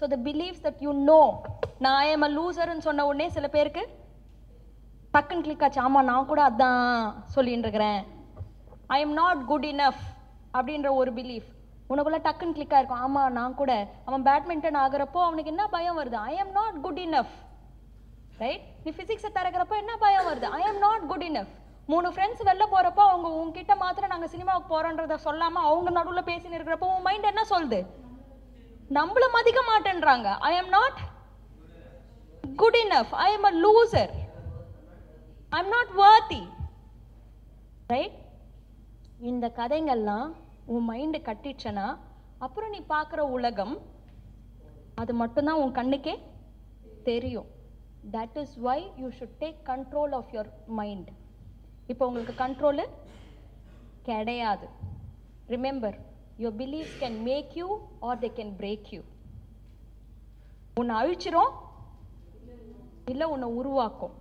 So the beliefs that you know நான் I am அ லூசர்னு சொன்ன உடனே சில பேருக்கு டக்குன்னு கிளிக் ஆச்சு ஆமாம் நான் கூட அதான் சொல்லிட்டு இருக்கிறேன் I am not good enough அப்படின்ற ஒரு பிலீஃப் உனக்குள்ள டக்குன்னு கிளிக் ஆயிருக்கும் ஆமாம் நான் கூட அவன் பேட்மிண்டன் ஆகுறப்போ அவனுக்கு என்ன பயம் வருது I am not good enough right நீ ஃபிசிக்ஸை திறக்கிறப்போ என்ன பயம் வருது I am not good enough மூணு ஃப்ரெண்ட்ஸ் வெளில போறப்போ அவங்க உங்ககிட்ட மாத்திரம் நாங்கள் சினிமாவுக்கு போறோன்றத சொல்லாம அவங்க நடுவில் பேசின்னு இருக்கிறப்போ உன் மைண்ட் என்ன சொல்லுது நம்மள மதிக்க மாட்டேன்றாங்க I am not good enough I am a loser I am not worthy right இந்த கதைங்கள்லாம் உன் மைண்டு கட்டிடுச்சுன்னா அப்புறம் நீ பார்க்குற உலகம் அது மட்டும்தான் உன் கண்ணுக்கே தெரியும் that is why you should take control of your mind இப்போ உங்களுக்கு கண்ட்ரோலு கிடையாது remember your beliefs can make you or they can break you உன்னை அழிச்சிரும் இல்லை உன்னை உருவாக்கும்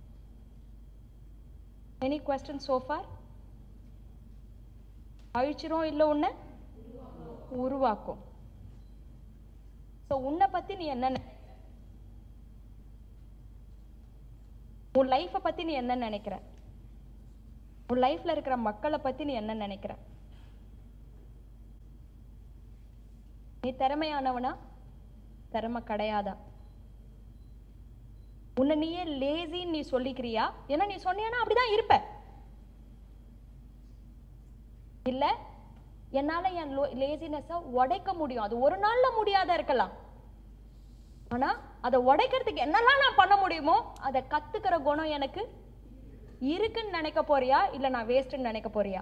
எனி கொஸ்டின் சோஃபார் அழிச்சிரும் இல்லை உன்னை உருவாக்கும் ஸோ உன்னை பற்றி நீ என்ன நினை- உன் லைஃப்பை பற்றி நீ என்ன நினைக்கிற உன் லைஃப்ல இருக்கிற மக்களை பற்றி நீ என்ன நினைக்கிற நீ திறமையானவனா திறமை கிடையாதா உன்னை நீயே லேசின்னு நீ சொல்லிக்கிறியா ஏன்னா நீ சொன்னியானா அப்படிதான் இருப்ப இல்ல என்னால என் லேசினஸை உடைக்க முடியும் அது ஒரு நாள்ல முடியாத இருக்கலாம் ஆனா அதை உடைக்கிறதுக்கு என்னெல்லாம் நான் பண்ண முடியுமோ அதை கத்துக்கிற குணம் எனக்கு இருக்குன்னு நினைக்க போறியா இல்ல நான் வேஸ்ட்னு நினைக்க போறியா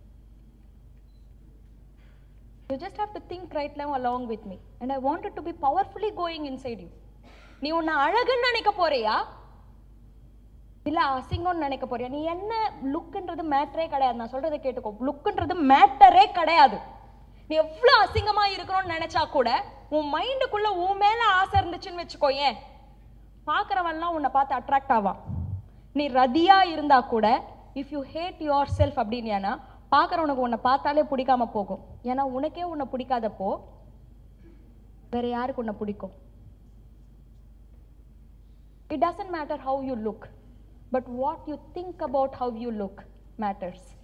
you just have to think right now along with me and i wanted to be powerfully going inside you நீ உன்னை அழகுன்னு நினைக்க போறியா இல்ல அசிங்கம்னு நினைக்க போறியா நீ என்ன லுக்குன்றது மேட்டரே கிடையாது நான் சொல்றதை கேட்டுக்கோ லுக்குன்றது மேட்டரே கிடையாது நீ எவ்வளவு அசிங்கமா இருக்கணும்னு நினைச்சா கூட உன் மைண்டுக்குள்ள உன் மேல ஆசை இருந்துச்சுன்னு வச்சுக்கோ ஏன் பார்க்கறவன்லாம் உன்னை பார்த்து அட்ராக்ட் ஆவான் நீ ரதியா இருந்தா கூட if you hate yourself அப்படின்னா பார்க்கறவனுக்கு உன்னை பார்த்தாலே பிடிக்காம போகும் ஏன்னா உனக்கே உன்னை பிடிக்காதப்போ வேற யாருக்கு உன்னை பிடிக்கும் It doesn't matter how you look, but what you think about how you look matters.